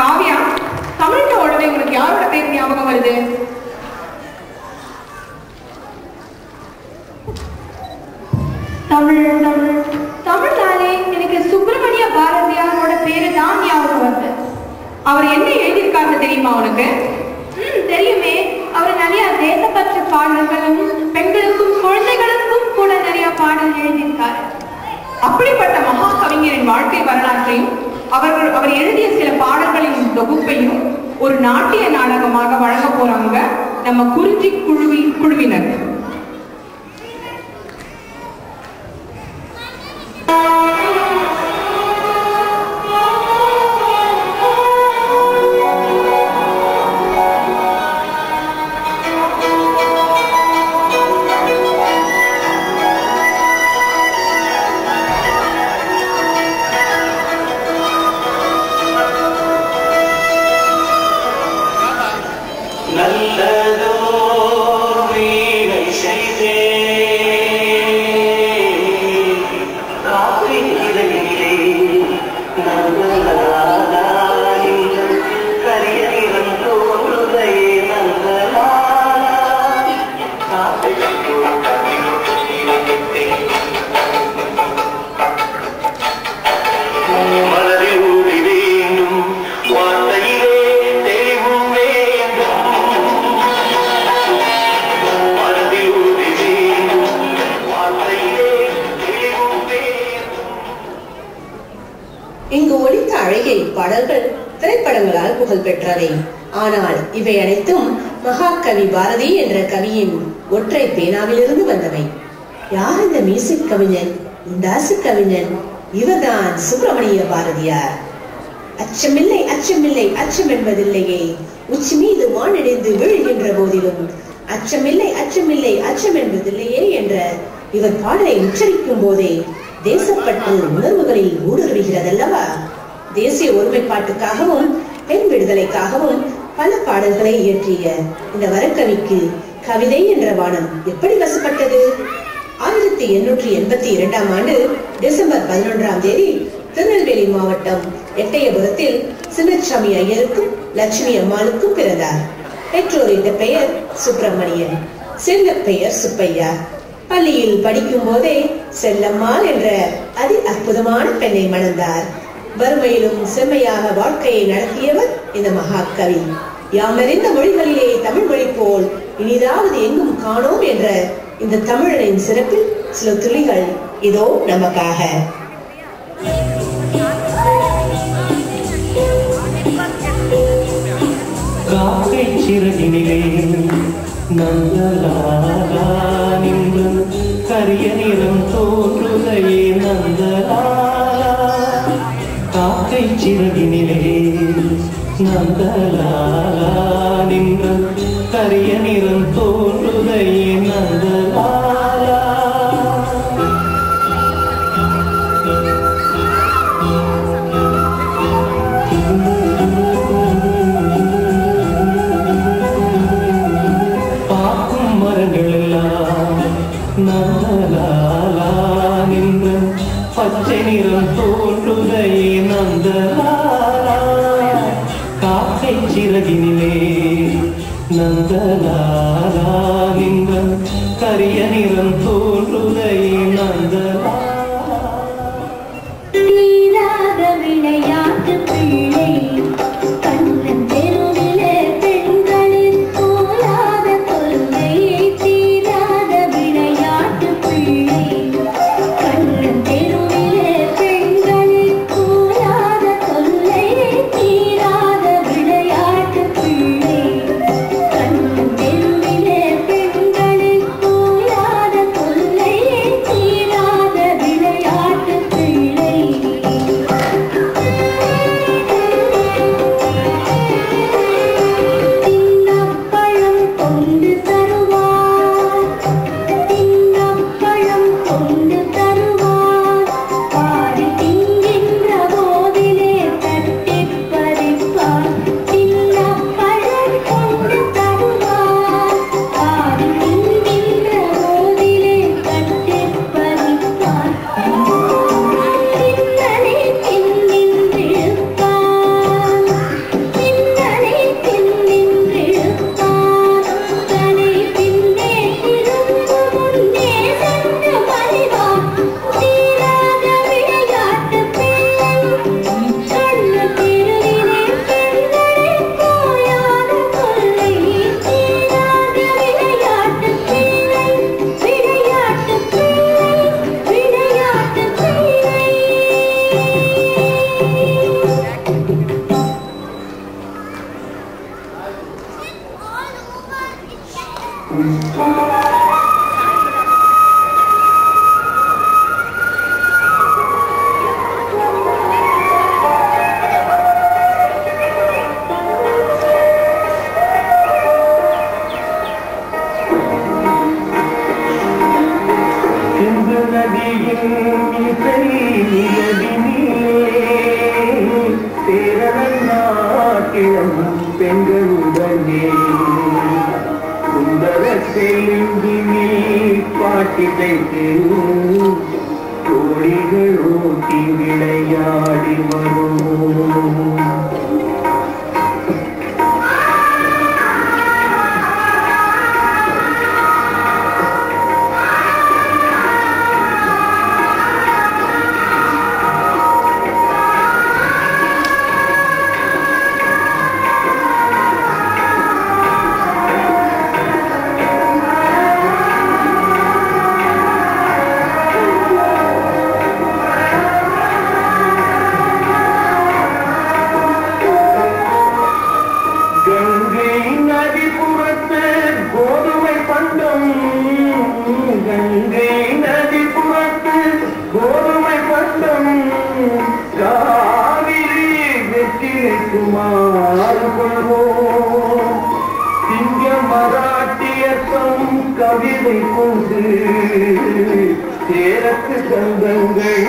காவியா தமிழ்ல உடனே உனக்கு யாரோட பேர் ஞாபகம் வருது தமிழ் தமிழ் தமிழ்னாலே எனக்கு சுப்பிரமணிய பாரதியாரோட பேரு தான் ஞாபகம் வருது அவர் என்ன எழுதியிருக்காரு தெரியுமா உனக்கு ம் தெரியுமே அவர் நிறைய தேசப்பற்று பாடல்களும் பெண்களுக்கும் குழந்தைகளுக்கும் கூட நிறைய பாடல் எழுதியிருக்காரு அப்படிப்பட்ட மகா கவிஞரின் வாழ்க்கை வரலாற்றையும் அவர்கள் அவர் எழுதிய சில பாடல்களின் தொகுப்பையும் ஒரு நாட்டிய நாடகமாக வழங்க போறாங்க நம்ம குறிஞ்சி குழுவி குழுவினர் நல்லதோ வீணை செய்தே காவிரி இலையிலே நந்தலாலா நீங்கள் கரிய நிறம் தோன்றுதை நந்தலாலா மலரில் ஊறி வேண்டும் வார்த்தையிலே தெளிவும் வேண்டும் மனதில் ஊறி வேண்டும் வார்த்தையிலே தெளிவும் வேண்டும் இங்கு ஒலித்த அழகிய பாடல்கள் திரைப்படங்களால் புகழ் பெற்றவை ஆனால் இவை அனைத்தும் மகாகவி பாரதி என்ற கவியின் ஒற்றை பேனாவிலிருந்து வந்தவை யார் இந்த மியூசிக் கவிஞன் உண்டாசு கவிஞன் இவர்தான் சுப்பிரமணிய பாரதியார் அச்சமில்லை அச்சமில்லை அச்சம் என்பதில்லையே உச்சி மீது வானிடிந்து விழுகின்ற போதிலும் அச்சமில்லை அச்சமில்லை அச்சம் என்பதில்லையே என்ற இவர் பாடலை உச்சரிக்கும் போதே தேசப்பற்று உணர்வுகளில் ஊடுருவுகிறதல்லவா தேசிய ஒருமைப்பாட்டுக்காகவும் பெண் விடுதலைக்காகவும் பல பாடல்களை இயற்றிய இந்த வரக்கவிக்கு கவிதை என்ற வானம் எப்படி வசப்பட்டது ஆயிரத்தி எண்ணூற்றி எண்பத்தி இரண்டாம் ஆண்டு டிசம்பர் பதினொன்றாம் தேதி திருநெல்வேலி மாவட்டம் எட்டயபுரத்தில் சின்னசாமி ஐயருக்கும் லட்சுமி அம்மாளுக்கும் பிறந்தார் பெற்றோரின் பெயர் சுப்பிரமணியன் செல்ல பெயர் சுப்பையா பள்ளியில் படிக்கும் போதே செல்லம்மாள் என்ற அதி அற்புதமான பெண்ணை மணந்தார் வறுமையிலும் செம்மையாக வாழ்க்கையை நடத்தியவர் இந்த மகாகவி யாமறிந்த மொழிகளிலே தமிழ் மொழி போல் இனிதாவது எங்கும் காணோம் என்ற இந்த தமிழனின் சிறப்பில் சில துளிகள் இதோ நமக்காக காக்கை சிறகினிலே நந்தலாலா நின்று கரிய நிறம் தோன்றுதையே நந்தலாலா காக்கை சிறகினிலே நந்தலாலா நின்று கரிய நிறம் தோன்றுதையே நந்தலாலா பார்க்கும் மரங்கள் எல்லாம் நந்தலாலா நின்று பச்சை நிறம் தோன்றுதையே நந்தலாலா காக்கை சிறகினிலே நந்தலாலா நின்று கரிய நிறம் தோன்றுதையே நந்தலாலா தீராத விளையாட்டு பிள்ளை கண்ணன் தெருவிலே பெண்களின் போலாத தொல்லை தீராத விளையாட்டு பிள்ளை கண்ணன் தெருவிலே பெண்களின் போலாத தொல்லை தீராத விளையாட்டு பிள்ளை கண்ணன் தெருவிலே பெண்களின் போலாத தொல்லை நாட்டியம் பெண்களுடனே சுந்தர தெலுங்கினி பாட்டிதைத்து கோழிகள் ஓட்டி விளையாடி வரும் கங்கை நதிபுறத்து கோதுமை பண்டம் கங்கை நதிபுறத்து கோதுமை பண்டம் காவிரி வெற்றிலை குமார் கொள்வோம் சிங்க மராட்டியத்தம் கவிதை கொண்டு சேரத்து சங்கங்கள்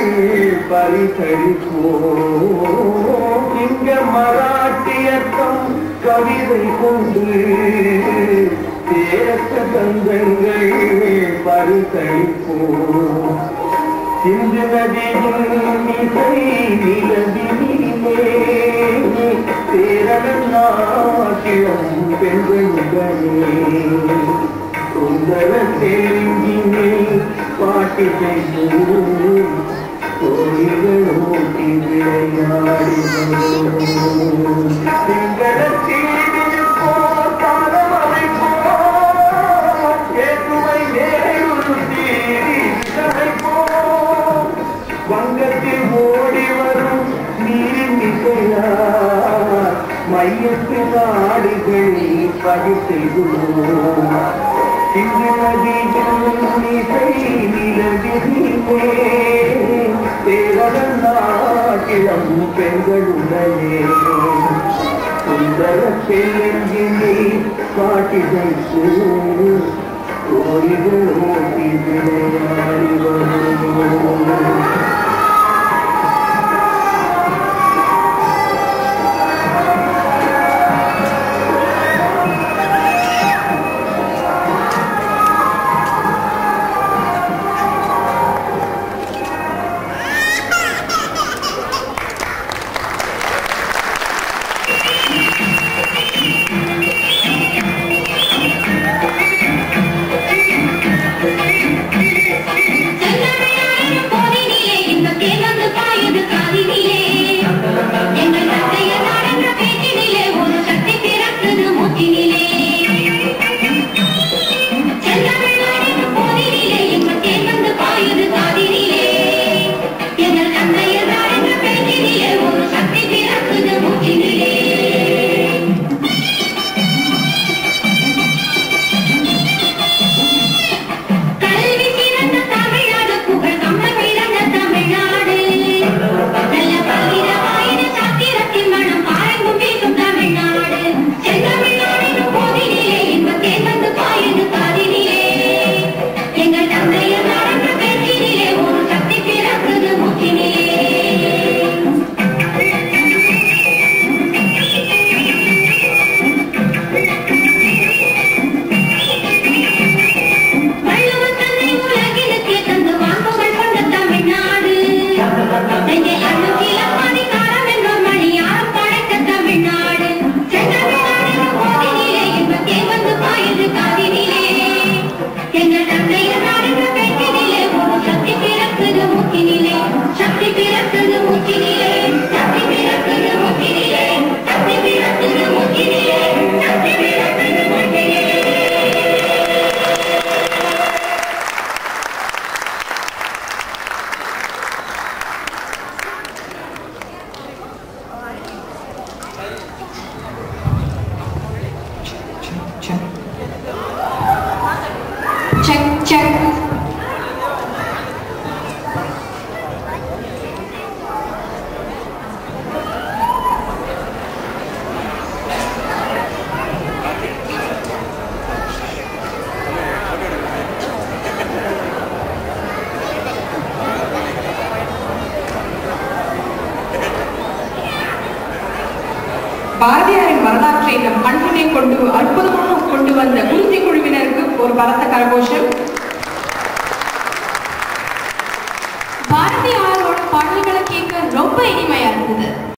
பரிசளிப்போம் சிங்க மராட்டியத்தம் கவிதை கொண்டு சேரத்து சங்கங்கள் பரிசளிப்போம் சிந்து நதியின் இசை நிலவிலே சேரணம் நாட்டியம் பெண்களுடனே சுந்தர தெலுங்கினே பாட்டி செய்யும் கோயில்கள் ஓட்டி விளையாடி வரும் திங்களத்தில் போர் காலம் அமைப்போம் ஏற்றுமை நேருத்தி விசமைப்போம் வங்கத்தில் ஓடி வரும் நீரின் இசையா மையத்து நாடுகள் படித்தெழுவோம் சிந்து நதியின் இசை நிலவிலே தேவரன் நாட்டிலம் பெண்களுடனே சுந்தர தெலுங்கினே காட்டிதை கோரிகள் ஓட்டி விளையாடி வரும் போதினிலே பாரதியாரின் வரலாற்றை நம் கண்முன்னே கொண்டு அற்புதமாக கொண்டு வந்த குருதி குழுவினருக்கு ஒரு பலத்த கரகோஷம் பாரதியாரோட பாடல்களை கேட்க ரொம்ப இனிமையா இருந்தது